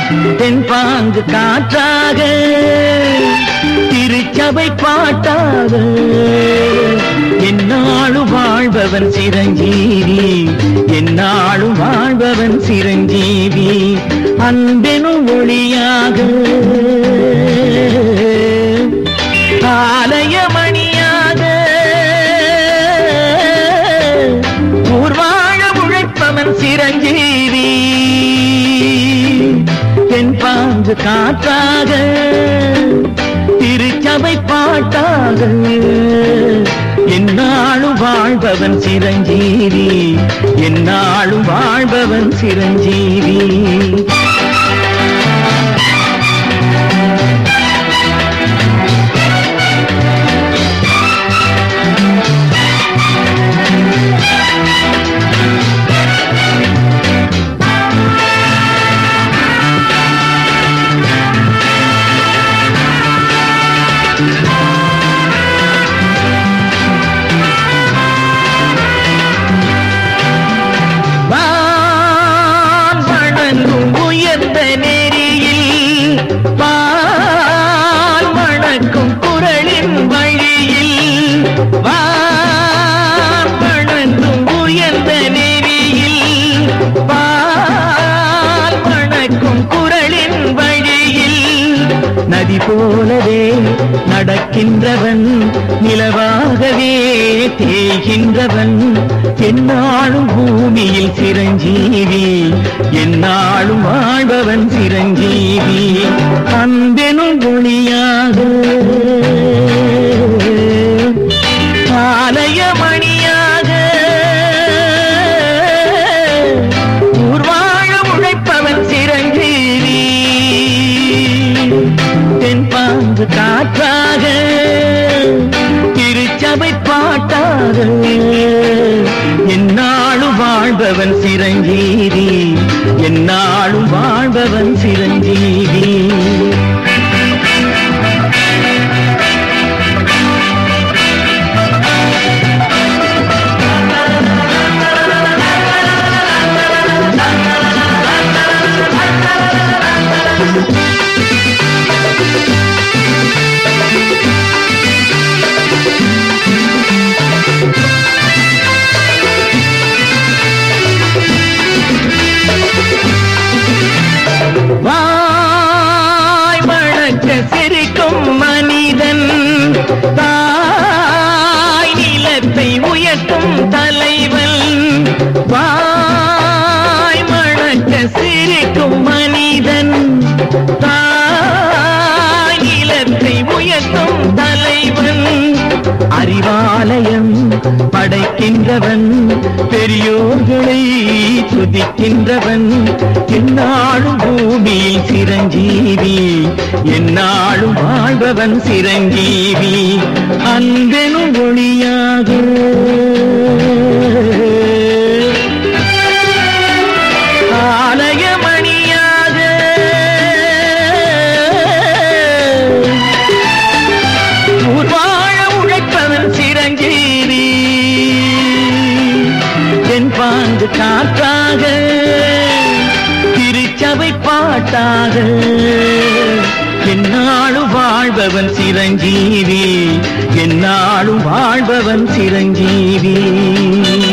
தென்பாங்கு காற்றாக திருச்சபை பாட்டாக என்னாலும் வாழ்பவன் சிரஞ்சீவி என்னாலும் வாழ்பவன் சிரஞ்சீவி அன்பெனும் ஒளியாக ஆலயமணியாக ஊர்வாழ உழைப்பவன் சிரஞ்சீவி தென்பாங்கு காற்றாக திருச்சபை பாட்டாக என்னாலும் வாழ்பவன் சிரஞ்சீவி என்னாலும் வாழ்பவன் சிரஞ்சீவி வான் வணங்கும் உயர்ந்த நெறியில் பால் மணக்கும் குரலின் வழியில் வான் வணங்கும் உயர்ந்த நெறியில் பால் மணக்கும் குரலின் வழியில் நதி போலவே நடக்கின்றவன் நிலவாகவே தேய்கின்றவன் என்னாலும் பூமியில் சிரஞ்சீவி என்னாலும் வாழ்பவன் சிரஞ்சீவி அன்பெனும் ஒளியாக ஆலயமணியாக ஊர்வாழ உழைப்பவன் சிரஞ்சீவி தென்பாங்கு காற்றாக திருச்சபை பாட்டாக என்னாலும் வாழ்பவன் சிரஞ்சீவி என்னாலும் வாழ்பவன் சிரஞ்சீவி வாய் மணக்க சிரிக்கும் மனிதன் தாய் நிலத்தை உயர்த்தும் தலைவன் வாய் மணக்க சிரிக்கும் மனிதன் தாய் நிலத்தை உயர்த்தும் தலைவன் அறிவாலயம் படைக்கின்றவன் பெரியோர்களை துதிக்கின்றவன் என்னாலும் பூமியில் சிரஞ்சீவி என்னாலும் வாழ்பவன் சிரஞ்சீவி அன்பெனும் ஒளியாக ஆலயமணியாக ஊர்வாழ உழைப்பவன் சிரஞ்சீவி என் பாங்கு காற்றாக திருச்சபை பாட்டாக என்னாலும் வாழ்பவன் சிரஞ்சீவி என்னாலும் வாழ்பவன் சிரஞ்சீவி